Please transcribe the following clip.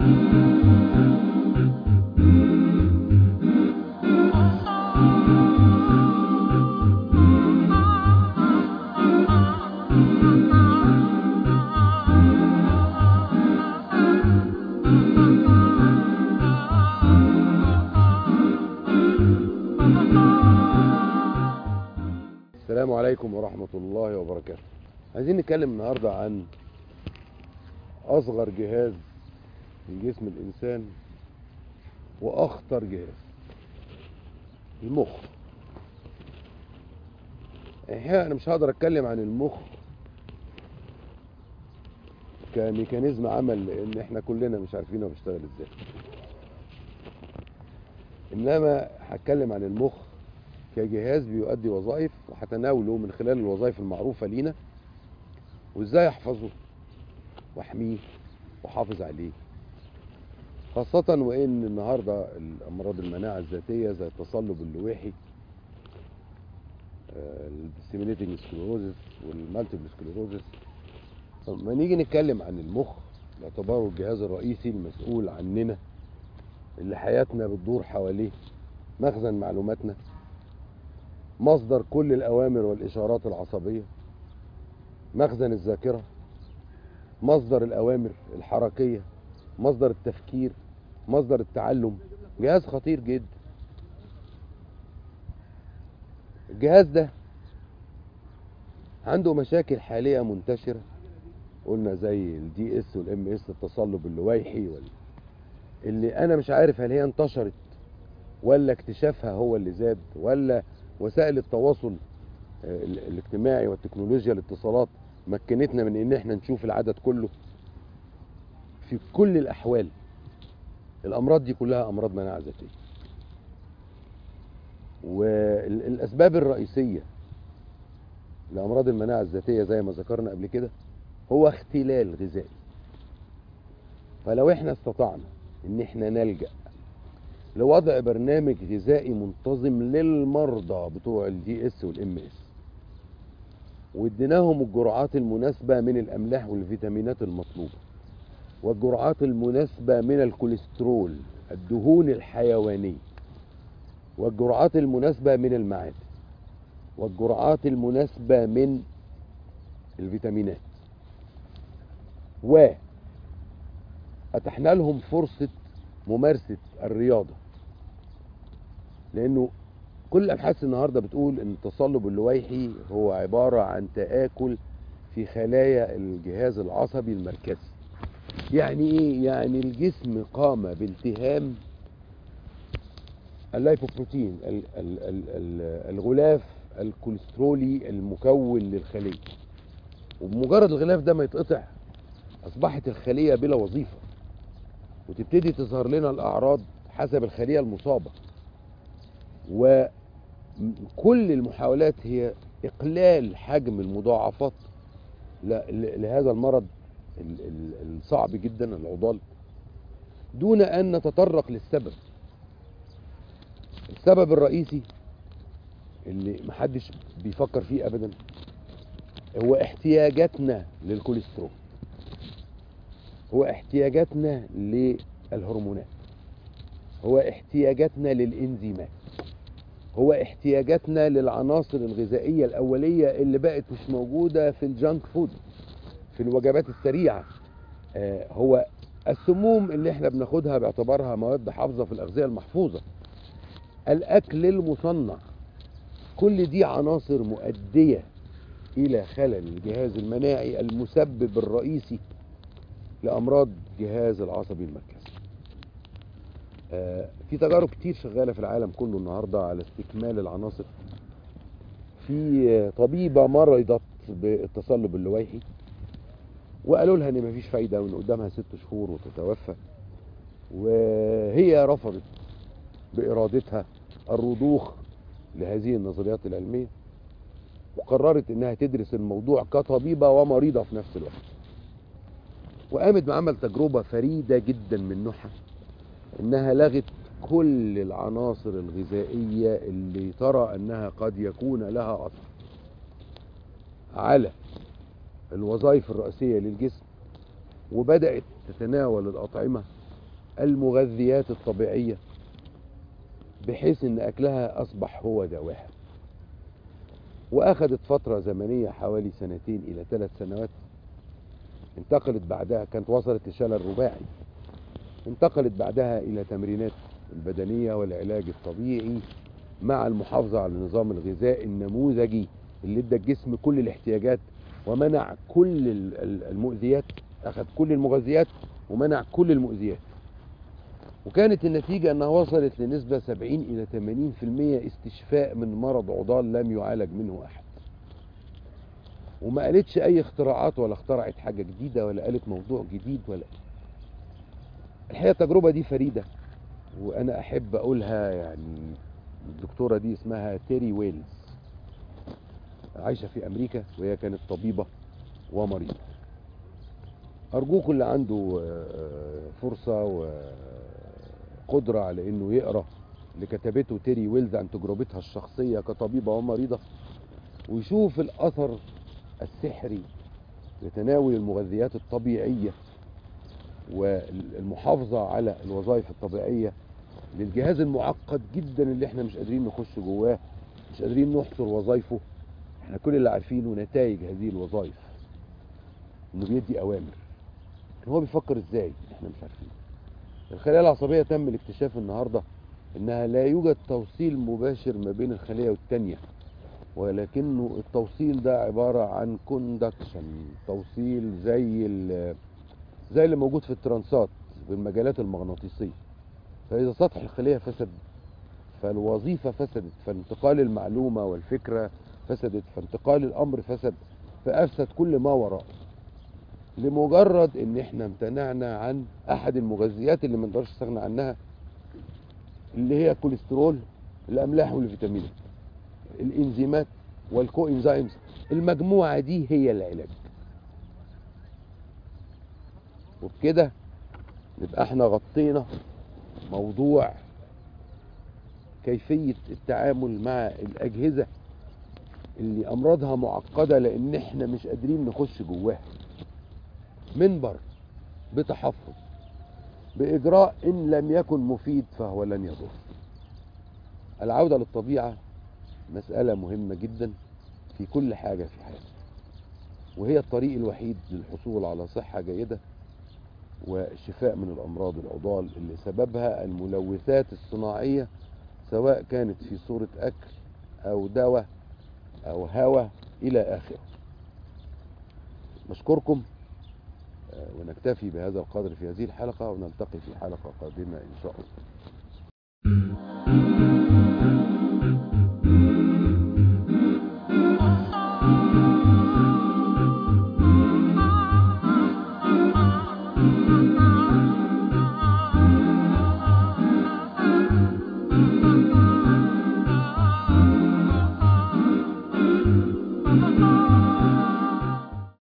السلام عليكم ورحمة الله وبركاته عايزين نتكلم النهاردة عن أصغر جهاز في جسم الإنسان وأخطر جهاز المخ الحقيقة أنا مش هقدر أتكلم عن المخ كميكانيزم عمل لأن إحنا كلنا مش عارفين هو بيشتغل إزاي إنما هتكلم عن المخ كجهاز بيؤدي وظائف وهتناوله من خلال الوظائف المعروفة لينا وازاي احفظه واحميه واحافظ عليه خاصة وان النهاردة الامراض المناعة الذاتية زي التصلب اللويحي الديسيمينيتنج سكليروزس والمالتيبل سكليروزس لما نيجي نتكلم عن المخ باعتباره الجهاز الرئيسي المسؤول عننا اللي حياتنا بتدور حواليه مخزن معلوماتنا مصدر كل الأوامر والإشارات العصبية مخزن الذاكرة مصدر الأوامر الحركية مصدر التفكير مصدر التعلم جهاز خطير جدا الجهاز ده عنده مشاكل حالية منتشرة قلنا زي الدي اس والام اس التصلب اللويحي وال... اللي انا مش عارف هل هي انتشرت ولا اكتشافها هو اللي زاد ولا وسائل التواصل الاجتماعي والتكنولوجيا الاتصالات مكنتنا من ان احنا نشوف العدد كله في كل الاحوال الامراض دي كلها امراض مناعه ذاتيه والاسباب الرئيسيه لامراض المناعه الذاتيه زي ما ذكرنا قبل كده هو اختلال غذائي فلو احنا استطعنا ان احنا نلجأ لوضع برنامج غذائي منتظم للمرضى بتوع الدي اس والام اس واديناهم الجرعات المناسبة من الأملاح والفيتامينات المطلوبة والجرعات المناسبة من الكوليسترول الدهون الحيوانية والجرعات المناسبة من المعادن والجرعات المناسبة من الفيتامينات و أتحنا لهم فرصة ممارسة الرياضة لأنه كل الأبحاث النهاردة بتقول أن التصلب اللويحي هو عبارة عن تآكل في خلايا الجهاز العصبي المركزي يعني إيه؟ يعني الجسم قام بالتهام اللايبوبروتين ال- ال- ال- ال- الغلاف الكوليسترولي المكون للخلية وبمجرد الغلاف ده ما يتقطع أصبحت الخلية بلا وظيفة وتبتدي تظهر لنا الأعراض حسب الخلية المصابة وكل المحاولات هي إقلال حجم المضاعفات ل- لهذا المرض ال- ال- الصعب جدا العضال دون أن نتطرق للسبب السبب الرئيسي اللي محدش بيفكر فيه أبدا هو احتياجاتنا للكوليسترول هو احتياجاتنا للهرمونات هو احتياجاتنا للانزيمات هو احتياجاتنا للعناصر الغذائية الأولية اللي بقت مش موجودة في الجانك فود في الوجبات السريعة آه هو السموم اللي احنا بناخدها باعتبارها مواد حافظة في الأغذية المحفوظة الأكل المصنع كل دي عناصر مؤدية إلى خلل الجهاز المناعي المسبب الرئيسي لأمراض جهاز العصبي المركزي آه، في تجارب كتير شغالة في العالم كله النهاردة على استكمال العناصر في آه، طبيبة مرضت بالتصلب اللويحي وقالوا لها ان مفيش فايدة وان قدامها ست شهور وتتوفى وهي رفضت بإرادتها الرضوخ لهذه النظريات العلمية وقررت انها تدرس الموضوع كطبيبة ومريضة في نفس الوقت وقامت بعمل تجربة فريدة جدا من نوعها انها لغت كل العناصر الغذائية اللي ترى انها قد يكون لها اثر على الوظائف الرئيسية للجسم وبدأت تتناول الأطعمة المغذيات الطبيعية بحيث ان اكلها اصبح هو دواها واخدت فترة زمنية حوالي سنتين الى ثلاث سنوات انتقلت بعدها كانت وصلت لشلل رباعي انتقلت بعدها الى تمرينات البدنية والعلاج الطبيعي مع المحافظة على النظام الغذائي النموذجي اللي ادى الجسم كل الاحتياجات ومنع كل ال- ال- المؤذيات اخذ كل المغذيات ومنع كل المؤذيات وكانت النتيجة انها وصلت لنسبة 70 الى 80% استشفاء من مرض عضال لم يعالج منه احد وما قالتش اي اختراعات ولا اخترعت حاجة جديدة ولا قالت موضوع جديد ولا الحقيقة التجربة دي فريدة وانا احب اقولها يعني الدكتورة دي اسمها تيري ويلز عايشة في امريكا وهي كانت طبيبة ومريضة ارجوكم اللي عنده آه، فرصة وقدرة على انه يقرأ اللي كتبته تيري ويلز عن تجربتها الشخصية كطبيبة ومريضة ويشوف الاثر السحري لتناول المغذيات الطبيعية والمحافظة على الوظائف الطبيعية للجهاز المعقد جدا اللي احنا مش قادرين نخش جواه مش قادرين نحصر وظائفه احنا كل اللي عارفينه نتائج هذه الوظائف انه بيدي اوامر لكن هو بيفكر ازاي احنا مش عارفين الخلايا العصبية تم الاكتشاف النهاردة انها لا يوجد توصيل مباشر ما بين الخلية والتانية ولكنه التوصيل ده عبارة عن كوندكشن توصيل زي ال- زي اللي موجود في الترانسات بالمجالات المغناطيسية فإذا سطح الخلية فسد فالوظيفة فسدت فانتقال المعلومة والفكرة فسدت فانتقال الأمر فسد فأفسد كل ما وراءه لمجرد ان احنا امتنعنا عن احد المغذيات اللي ما نقدرش نستغنى عنها اللي هي الكوليسترول الاملاح والفيتامينات الانزيمات والكو انزيمز المجموعه دي هي العلاج وبكده نبقى احنا غطينا موضوع كيفيه التعامل مع الاجهزه اللي امراضها معقده لان احنا مش قادرين نخش جواها من بره بتحفظ باجراء ان لم يكن مفيد فهو لن يضر العوده للطبيعه مساله مهمه جدا في كل حاجه في حياتنا وهي الطريق الوحيد للحصول على صحه جيده والشفاء من الامراض العضال اللي سببها الملوثات الصناعيه سواء كانت في صوره اكل او دواء او هواء الى اخره نشكركم آه، ونكتفي بهذا القدر في هذه الحلقة ونلتقي في حلقة قادمة إن شاء الله